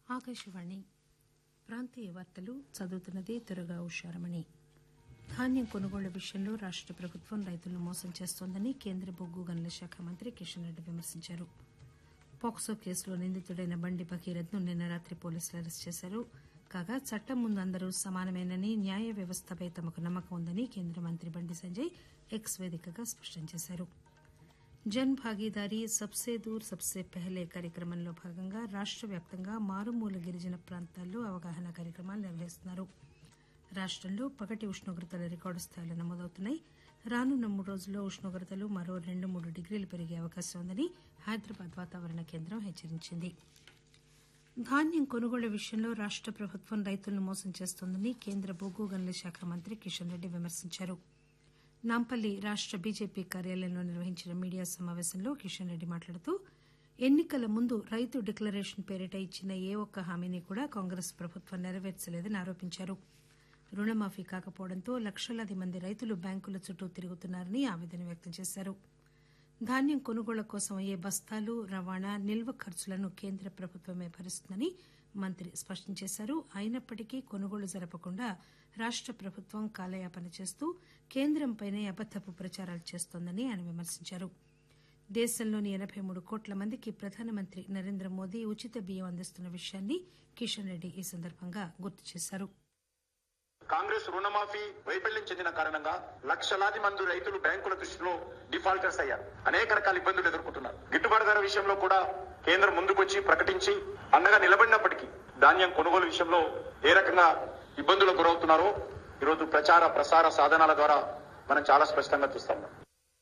ఆకాశవాణి ప్రాంతీయ వార్తలు చదువుతున్నది దుర్గా ఉషారమణి ధాన్యం కొనుగోళ్ల విషయంలో రాష్ట ప్రభుత్వం రైతులను మోసం చేస్తోందని కేంద్ర బొగ్గు గనుల శాఖ మంత్రి కిషన్ రెడ్డి విమర్శించారు పోక్సో కేసులో నిందితుడైన బండి భగీరథ్ ను నిన్న రాత్రి పోలీసులు అరెస్టు చేశారు కాగా చట్టం ముందు అందరూ సమానమేనని న్యాయ వ్యవస్థపై తమకు నమ్మకం ఉందని కేంద్ర మంత్రి బండి సంజయ్ ఎక్స్ వేదికగా స్పష్టం చేశారు జన్ భాగీదారీ సబ్సే దూర్ సబ్సే పెహలే కార్యక్రమంలో భాగంగా రాష్ట వ్యాప్తంగా మారుమూల గిరిజన ప్రాంతాల్లో అవగాహన కార్యక్రమాలు నిర్వహిస్తున్నారు రాష్టంలో పగటి ఉష్ణోగ్రతలు రికార్డు స్థాయిలో నమోదవుతున్నాయి రానున్న మూడు రోజుల్లో ఉష్ణోగ్రతలు మరో రెండు మూడు డిగ్రీలు పెరిగే అవకాశం ఉందని హైదరాబాద్ వాతావరణ కేంద్రం హెచ్చరించింది ధాన్యం కొనుగోళ్ల విషయంలో రాష్ట ప్రభుత్వం రైతులను మోసం చేస్తోందని కేంద్ర బొగ్గు గనుల శాఖ మంత్రి కిషన్ రెడ్డి విమర్శించారు నాంపల్లి రాష్ట బీజేపీ కార్యాలయంలో నిర్వహించిన మీడియా సమావేశంలో కిషన్ రెడ్డి మాట్లాడుతూ ఎన్నికల ముందు రైతు డిక్లరేషన్ పేరిట ఇచ్చిన ఏ ఒక్క హామీని కూడా కాంగ్రెస్ ప్రభుత్వం నెరవేర్చలేదని ఆరోపించారు రుణమాఫీ కాకపోవడంతో లక్షలాది మంది రైతులు బ్యాంకుల చుట్టూ తిరుగుతున్నారని ఆవేదన వ్యక్తం చేశారు ధాన్యం కొనుగోళ్ల కోసం అయ్యే బస్తాలు రవాణా నిల్వ ఖర్చులను కేంద్ర ప్రభుత్వమే భరిస్తుందని మంత్రి స్పష్టం చేశారు అయినప్పటికీ కొనుగోళ్లు జరపకుండా రాష్ట ప్రభుత్వం కాలయాపన చేస్తూ కేంద్రంపైనే అబద్దపు ప్రచారాలు చేస్తోందని ఆయన విమర్శించారు దేశంలోని ఎనబై మూడు కోట్ల మందికి ప్రధానమంత్రి నరేంద్ర మోదీ ఉచిత బియ్యం అందిస్తున్న విషయాన్ని కిషన్ రెడ్డి ఈ సందర్భంగా గుర్తు చేశారు కాంగ్రెస్ రుణమాఫీ వైఫల్యం చెందిన కారణంగా లక్షలాది మంది రైతులు బ్యాంకుల దృష్టిలో డిఫాల్టర్స్ అయ్యారు అనేక రకాల ఇబ్బందులు ఎదుర్కొంటున్నారు గిట్టుబాటు ధర విషయంలో కూడా కేంద్రం ముందుకొచ్చి ప్రకటించి అండగా నిలబడినప్పటికీ ధాన్యం కొనుగోలు విషయంలో ఏ రకంగా ఇబ్బందులకు గురవుతున్నారో ఈరోజు ప్రచార ప్రసార సాధనాల ద్వారా మనం చాలా స్పష్టంగా చూస్తా ఉన్నాం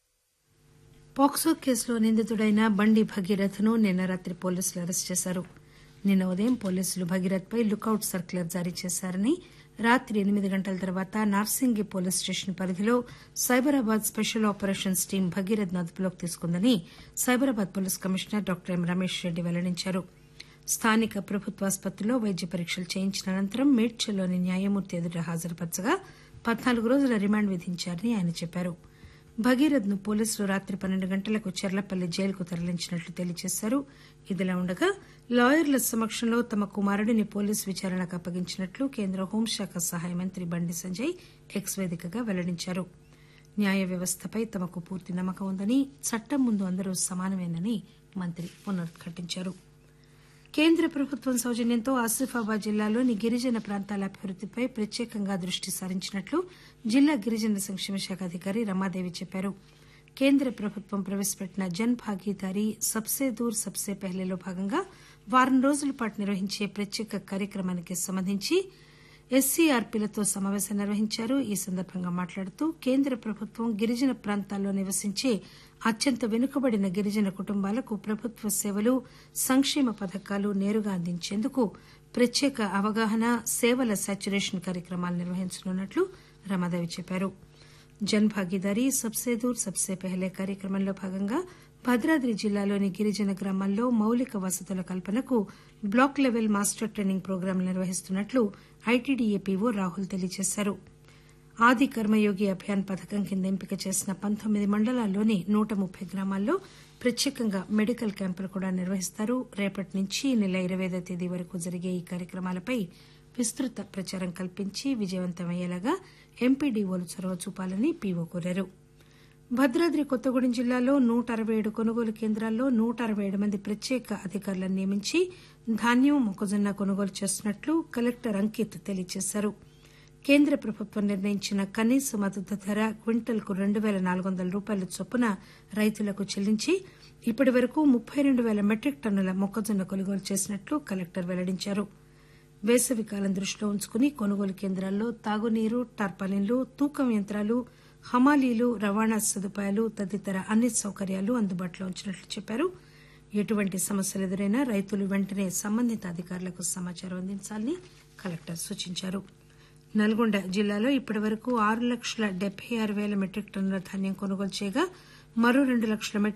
పోక్సో కేసులో నిందితుడైన బండి భగీరథ్ ను నిన్న రాత్రి పోలీసులు అరెస్టు చేశారు నిన్న ఉదయం పోలీసులు భగీరథ్ పై లుకౌట్ సర్క్యులర్ జారీ చేశారని రాత్రి ఎనిమిది గంటల తర్వాత నార్సింగి పోలీస్ స్టేషన్ పరిధిలో Cyberabad special operations team Bhagirath ను అదుపులోకి తీసుకుందని Cyberabad police commissioner doctor M Ramesh Reddy వెల్లడించారు స్థానిక ప్రభుత్వాసుపత్రిలో వైద్య పరీక్షలు చేయించిన అనంతరం మేడ్చల్లోని న్యాయమూర్తి ఎదుట హాజరుపరచగా పద్నాలుగు రోజుల రిమాండ్ విధించారని ఆయన చెప్పారు భగీరథ్ ను పోలీసులు రాత్రి పన్నెండు గంటలకు చెర్లపల్లి జైలుకు తరలించినట్లు తెలియజేశారు ఇదిలా ఉండగా లాయర్ల సమక్షంలో తమ కుమారుడిని పోలీసు విచారణకు అప్పగించినట్లు కేంద్ర హోంశాఖ సహాయ మంత్రి బండి సంజయ్ ఎక్స్ వేదికగా వెల్లడించారు న్యాయ వ్యవస్థపై తమకు పూర్తి నమ్మకం ఉందని చట్టం ముందు అందరూ సమానమేనని మంత్రి పునరుద్ఘాటించారు కేంద్ర ప్రభుత్వం సౌజన్యంతో ఆసిఫాబాద్ జిల్లాలోని గిరిజన ప్రాంతాల అభివృద్దిపై ప్రత్యేకంగా దృష్టి సారించినట్లు జిల్లా గిరిజన సంక్షేమ శాఖ అధికారి రమాదేవి చెప్పారు కేంద్ర ప్రభుత్వం ప్రవేశపెట్టిన జన్ భాగీదారీ సబ్సే దూర్ సబ్సే పెహ్లేలో భాగంగా వారం రోజుల పాటు నిర్వహించే ప్రత్యేక కార్యక్రమానికి సంబంధించి ఎస్సీఆర్పీలతో సమావేశం నిర్వహించారు ఈ సందర్భంగా మాట్లాడుతూ కేంద్ర ప్రభుత్వం గిరిజన ప్రాంతాల్లో నివసించే అత్యంత వెనుకబడిన గిరిజన కుటుంబాలకు ప్రభుత్వ సేవలు సంక్షేమ పథకాలు నేరుగా అందించేందుకు ప్రత్యేక అవగాహన సేవల సాచ్యురేషన్ కార్యక్రమాలు నిర్వహించనున్నట్లు రమాదేవి చెప్పారు జన్ భాగీదారీ సబ్సే దూర్ సబ్సే పెహలే కార్యక్రమంలో భాగంగా భద్రాద్రి జిల్లాలోని గిరిజన గ్రామాల్లో మౌలిక వసతుల కల్పనకు బ్లాక్ లెవెల్ మాస్టర్ ట్రైనింగ్ ప్రోగ్రాంలు నిర్వహిస్తున్నట్లు ఐటీడీఏపీఓ రాహుల్ తెలియజేశారు ఆది కర్మయోగి అభియాన్ పథకం కింద ఎంపిక చేసిన పంతొమ్మిది మండలాల్లోని నూట ముప్పై గ్రామాల్లో ప్రత్యేకంగా మెడికల్ క్యాంపులు కూడా నిర్వహిస్తారు రేపటి నుంచి ఈ నెల ఇరవై ఐదో తేదీ వరకు జరిగే ఈ కార్యక్రమాలపై విస్తృత ప్రచారం కల్పించి విజయవంతమయ్యేలాగా ఎంపీడీఓలు చొరవ చూపాలని పీఓ కోరారు భద్రాద్రి కొత్తగూడెం జిల్లాలో నూట అరవై ఏడు కొనుగోలు కేంద్రాల్లో నూట అరవై ఏడు మంది ప్రత్యేక అధికారులను నియమించి ధాన్యం మొక్కజొన్న కొనుగోలు చేస్తున్నట్లు కలెక్టర్ అంకిత్ తెలియజేశారు కేంద్ర ప్రభుత్వం నిర్ణయించిన కనీస మద్దతు ధర క్వింటల్కు రెండు పేల నాలుగు వందల రూపాయల చొప్పున రైతులకు చెల్లించి ఇప్పటి వరకు ముప్పై రెండు పేల మెట్రిక్ టన్నుల మొక్కజొన్న కొనుగోలు చేసినట్లు కలెక్టర్ వెల్లడించారు వేసవి కాలం దృష్టిలో ఉంచుకుని కొనుగోలు కేంద్రాల్లో తాగునీరు టార్పాలిన్లు తూకం యంత్రాలు హమాలీలు రవాణా సదుపాయాలు తదితర అన్ని సౌకర్యాలు అందుబాటులో ఉంచినట్లు చెప్పారు ఎటువంటి సమస్యలు ఎదురైనా రైతులు వెంటనే సంబంధిత అధికారులకు సమాచారం అందించాలని కలెక్టర్ సూచించారు నల్గొండ జిల్లాలో ఇప్పటి వరకు ఆరు లక్షల డెబ్బై ఆరు పేల మెట్రిక్ టన్నుల ధాన్యం కొనుగోలు చేయగా మరో రెండు లక్షల మెట్రిక్